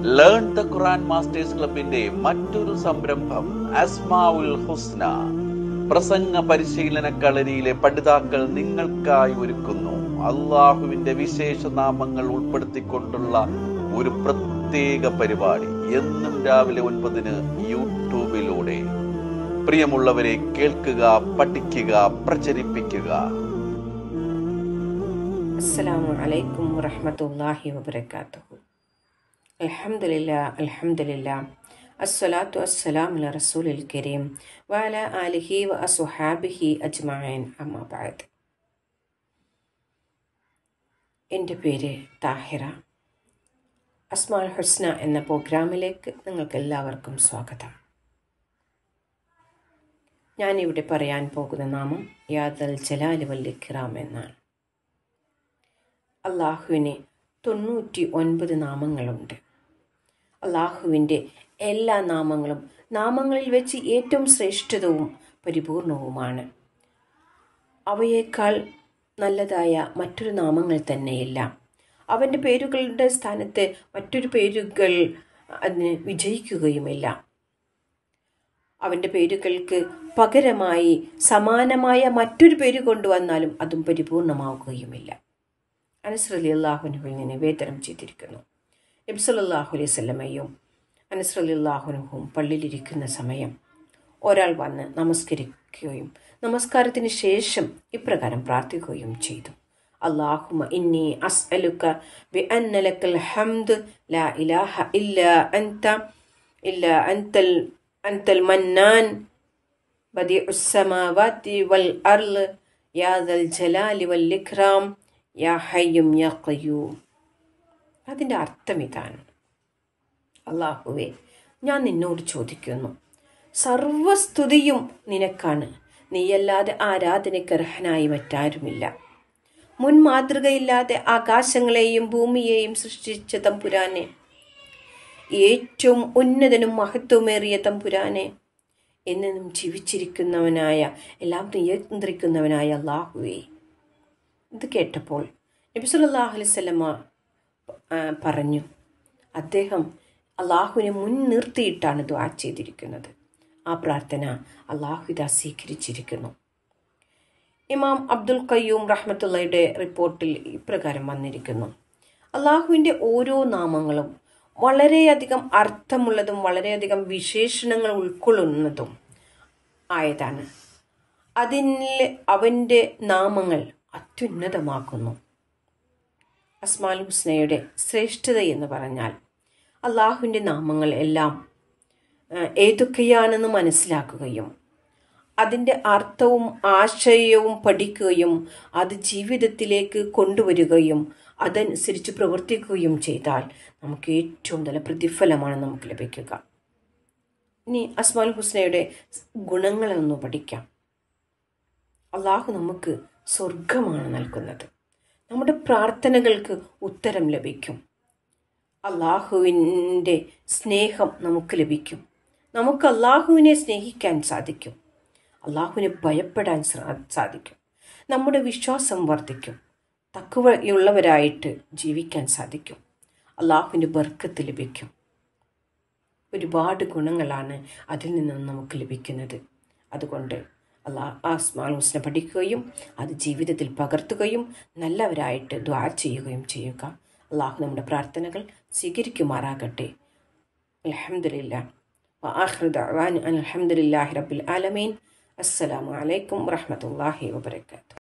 learn the Quran masters ക്ലബിന്റെ മറ്റൊരു സംരംഭം അസ്മാഉൽ ഹുസ്ന പ്രസംഗ പരിശീലന കളരിയിലെ പഠിതാക്കൾ നിങ്ങൾക്കായി ഒരുക്കുന്നു അള്ളാഹുവിന്റെ വിശേഷ നാമങ്ങൾ ഉൾപ്പെടുത്തിക്കൊണ്ടുള്ള ഒരു പ്രത്യേക പരിപാടി എന്നും രാവിലെ ഒൻപതിന് യൂട്യൂബിലൂടെ പ്രിയമുള്ളവരെ കേൾക്കുക പഠിക്കുക പ്രചരിപ്പിക്കുക അസ്സലാമു അലൈക്കും വറഹ്മത്തുള്ളാഹി വബറകാതുഹു അൽഹംദുലില്ലാ അൽഹംദുലില്ലാ അസ്സലാത്തു വസ്സലാമു അലാ റസൂലിൽ കരീം വഅലാ ആലിഹി വ അസ്ഹാബിഹി അജ്മഈൻ അമ്മാ ബഅദ് എൻ്റെ പേര് താഹിറ അസ്മാൽ ഹുസ്ന എന്ന പ്രോഗ്രാമിലേക്ക് നിങ്ങൾക്ക് എല്ലാവർക്കും സ്വാഗതം ഞാനിവിടെ പറയാൻ പോകുന്ന നാമം യാദൽ ജലാലി വല്ലിഖിറാം എന്നാണ് അള്ളാഹുവിന് തൊണ്ണൂറ്റി ഒൻപത് നാമങ്ങളുണ്ട് അള്ളാഹുവിൻ്റെ എല്ലാ നാമങ്ങളും നാമങ്ങളിൽ വെച്ച് ഏറ്റവും ശ്രേഷ്ഠതവും പരിപൂർണവുമാണ് അവയേക്കാൾ നല്ലതായ മറ്റൊരു നാമങ്ങൾ തന്നെയില്ല അവൻ്റെ പേരുകളുടെ സ്ഥാനത്ത് മറ്റൊരു പേരുകൾ അതിന് വിജയിക്കുകയുമില്ല അവൻ്റെ പേരുകൾക്ക് പകരമായി സമാനമായ മറ്റൊരു പേര് കൊണ്ടുവന്നാലും അതും പരിപൂർണമാവുകയുമില്ല അനസ് അലി അള്ളാഹുനുഹിൽ നിന്ന് നിവേദനം ചെയ്തിരിക്കുന്നു നബ്സല്ലാഹു അലൈഹി സ്വല്ലമയും അനസ് അലി അള്ളാഹുനുഹും പള്ളിയിലിരിക്കുന്ന സമയം ഒരാൾ വന്ന് നമസ്കരിക്കുകയും നമസ്കാരത്തിന് ശേഷം ഇപ്രകാരം പ്രാർത്ഥിക്കുകയും ചെയ്തു അള്ളാഹുമ ഇന്നി അസ്അലുക ബി അന്ന ലക്കൽ ഹംദ് ലാ ഇലാഹ ഇല്ല അൻത ഇല്ല അൻതൽ അൻതൽ മന്നാൻ بديع السماوات والأرض يا ذا الجلال والإكرام യാ ഹയ്യും യാ ഖയ്യൂം അതിൻ്റെ അർത്ഥം ഇതാണ് അള്ളാഹുവേ ഞാൻ നിന്നോട് ചോദിക്കുന്നു സർവസ്തുതിയും നിനക്കാണ് നീയല്ലാതെ ആരാധനയ്ക്ക് അർഹനായി മറ്റാരുമില്ല മുൻ മാതൃകയില്ലാതെ ആകാശങ്ങളെയും ഭൂമിയെയും സൃഷ്ടിച്ച തമ്പുരാനെ ഏറ്റവും ഉന്നതനും മഹത്വമേറിയ തമ്പുരാനെ എന്നും ജീവിച്ചിരിക്കുന്നവനായ എല്ലാം നിയന്ത്രിക്കുന്നവനായ അള്ളാഹുവേ ഇത് കേട്ടപ്പോൾ നബി സല്ലല്ലാഹു അലൈഹി വസല്ലമ പറഞ്ഞു അദ്ദേഹം അള്ളാഹുവിനെ മുൻനിർത്തിയിട്ടാണ് ദ്വാ ചെയ്തിരിക്കുന്നത് ആ പ്രാർത്ഥന അള്ളാഹു ഇതാ സ്വീകരിച്ചിരിക്കുന്നു ഇമാം അബ്ദുൽ ഖയ്യൂം റഹ്മത്തുള്ളയുടെ റിപ്പോർട്ടിൽ ഇപ്രകാരം വന്നിരിക്കുന്നു അള്ളാഹുവിൻ്റെ ഓരോ നാമങ്ങളും വളരെയധികം അർത്ഥമുള്ളതും വളരെയധികം വിശേഷണങ്ങൾ ഉൾക്കൊള്ളുന്നതും ആയതാണ് അതിൽ അവൻ്റെ നാമങ്ങൾ അത്യുന്നതമാക്കുന്നു അസ്മാൽ ഹുസ്നയുടെ ശ്രേഷ്ഠത എന്ന് പറഞ്ഞാൽ അള്ളാഹുവിൻ്റെ നാമങ്ങൾ എല്ലാം ഏതൊക്കെയാണെന്ന് മനസ്സിലാക്കുകയും അതിൻ്റെ അർത്ഥവും ആശയവും പഠിക്കുകയും അത് ജീവിതത്തിലേക്ക് കൊണ്ടുവരികയും അതനുസരിച്ച് പ്രവർത്തിക്കുകയും ചെയ്താൽ നമുക്ക് ഏറ്റവും നല്ല പ്രതിഫലമാണ് നമുക്ക് ലഭിക്കുക ഇനി അസ്മാൽ ഹുസ്നയുടെ ഗുണങ്ങളൊന്ന് പഠിക്കാം അള്ളാഹു നമുക്ക് സ്വർഗമാണ് നൽകുന്നത് നമ്മുടെ പ്രാർത്ഥനകൾക്ക് ഉത്തരം ലഭിക്കും അള്ളാഹുവിൻ്റെ സ്നേഹം നമുക്ക് ലഭിക്കും നമുക്ക് അള്ളാഹുവിനെ സ്നേഹിക്കാൻ സാധിക്കും അള്ളാഹുവിനെ ഭയപ്പെടാൻ സാധിക്കും നമ്മുടെ വിശ്വാസം വർദ്ധിക്കും തക്കവയുള്ളവരായിട്ട് ജീവിക്കാൻ സാധിക്കും അള്ളാഹുവിൻ്റെ ബർക്കത്ത് ലഭിക്കും ഒരുപാട് ഗുണങ്ങളാണ് അതിൽ നിന്നും നമുക്ക് ലഭിക്കുന്നത് അതുകൊണ്ട് അള്ളാഹ് ആസ്മാൻ ഹുസ്ന പഠിക്കുകയും അത് ജീവിതത്തിൽ പകർത്തുകയും നല്ലവരായിട്ട് ദ്വാ ചെയ്യുകയും ചെയ്യുക അള്ളാഹു നമ്മുടെ പ്രാർത്ഥനകൾ സ്വീകരിക്കുമാറാകട്ടെ അലഹമില്ല അലഹമുല്ലാഹി റബ്ബിൽ ആലമീൻ അസ്സലാമു അലൈക്കും വറഹമത്തല്ലാഹി വബർക്കാത്തു